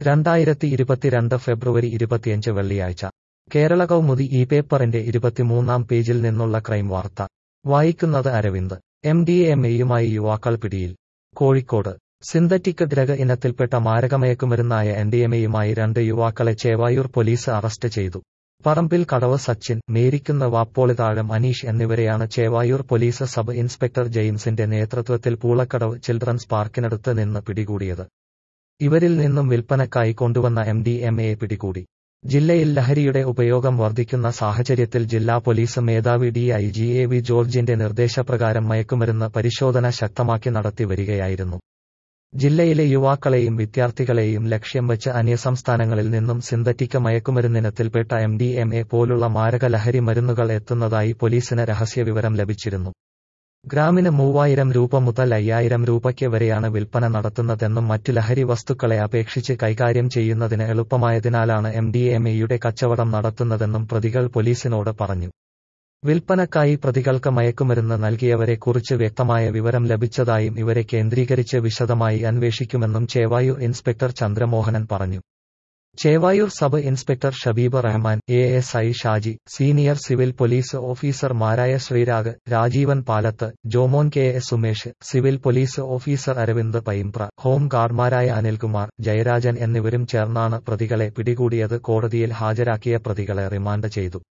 രണ്ടായിരത്തി ഇരുപത്തിരണ്ട് ഫെബ്രുവരി ഇരുപത്തിയഞ്ച് വെള്ളിയാഴ്ച കേരള കൗമുദി ഈ പേപ്പറിന്റെ ഇരുപത്തിമൂന്നാം പേജിൽ നിന്നുള്ള ക്രൈം വാർത്ത വായിക്കുന്നത് അരവിന്ദ് എം ഡി എം എയുമായി യുവാക്കൾ പിടിയിൽ കോഴിക്കോട് സിന്തറ്റിക് ഡ്രഗ് ഇനത്തിൽപ്പെട്ട മാരകമയക്കുമരുന്നായ എൻ ഡി എം എയുമായി രണ്ട് യുവാക്കളെ ചേവായൂർ പോലീസ് അറസ്റ്റ് ചെയ്തു പറമ്പിൽ കടവ് സച്ചിൻ മേരിക്കുന്ന വാപ്പോളിതാഴം അനീഷ് എന്നിവരെയാണ് ചേവായൂർ പോലീസ് സബ് ഇൻസ്പെക്ടർ ജെയിംസിന്റെ നേതൃത്വത്തിൽ പൂളക്കടവ് ചിൽഡ്രൻസ് പാർക്കിനടുത്ത് നിന്ന് പിടികൂടിയത് ഇവരിൽ നിന്നും വിൽപ്പനക്കായി കൊണ്ടുവന്ന എം ഡി എം എ പിടികൂടി ജില്ലയിൽ ലഹരിയുടെ ഉപയോഗം വർദ്ധിക്കുന്ന സാഹചര്യത്തിൽ ജില്ലാ പോലീസ് മേധാവി D I G A V ജോർജിന്റെ നിർദ്ദേശപ്രകാരം മയക്കുമരുന്ന് പരിശോധന ശക്തമാക്കി നടത്തി വരികയായിരുന്നു ജില്ലയിലെ യുവാക്കളെയും വിദ്യാർത്ഥികളെയും ലക്ഷ്യം വെച്ച് അന്യസംസ്ഥാനങ്ങളിൽ നിന്നും സിന്തറ്റിക് മയക്കുമരുന്നിനത്തിൽപ്പെട്ട എം ഡി എം എ പോലുള്ള മാരക ലഹരി മരുന്നുകൾ എത്തുന്നതായി പോലീസിന് രഹസ്യവിവരം ലഭിച്ചിരുന്നു ഗ്രാമിന് മൂവായിരം രൂപ മുതൽ അയ്യായിരം രൂപയ്ക്ക് വരെയാണ് വിൽപ്പന നടത്തുന്നതെന്നും മറ്റു ലഹരി വസ്തുക്കളെ അപേക്ഷിച്ച് കൈകാര്യം ചെയ്യുന്നതിന് എളുപ്പമായതിനാലാണ് എം ഡി എം എയുടെ കച്ചവടം നടത്തുന്നതെന്നും പ്രതികൾ പോലീസിനോട് പറഞ്ഞു വിൽപ്പനക്കായി പ്രതികൾക്ക് മയക്കുമരുന്ന് നൽകിയവരെ കുറിച്ച് വ്യക്തമായ വിവരം ലഭിച്ചതായും ഇവരെ കേന്ദ്രീകരിച്ച് വിശദമായി അന്വേഷിക്കുമെന്നും ചേവായൂർ ഇൻസ്പെക്ടർ ചന്ദ്രമോഹനൻ പറഞ്ഞു Chevayur sub inspector Shabeeb Rahman A S I Shaji senior civil police ഓഫീസർമാരായ Sreerag Rajeevan Palath Jomon K S Sumesh civil police officer Aravind Paimpra home ഗാർഡ്മാരായ അനിൽകുമാർ ജയരാജൻ എന്നിവരും ചേർന്നാണ് പ്രതികളെ പിടികൂടിയത് കോടതിയിൽ ഹാജരാക്കിയ പ്രതികളെ റിമാൻഡ് ചെയ്തു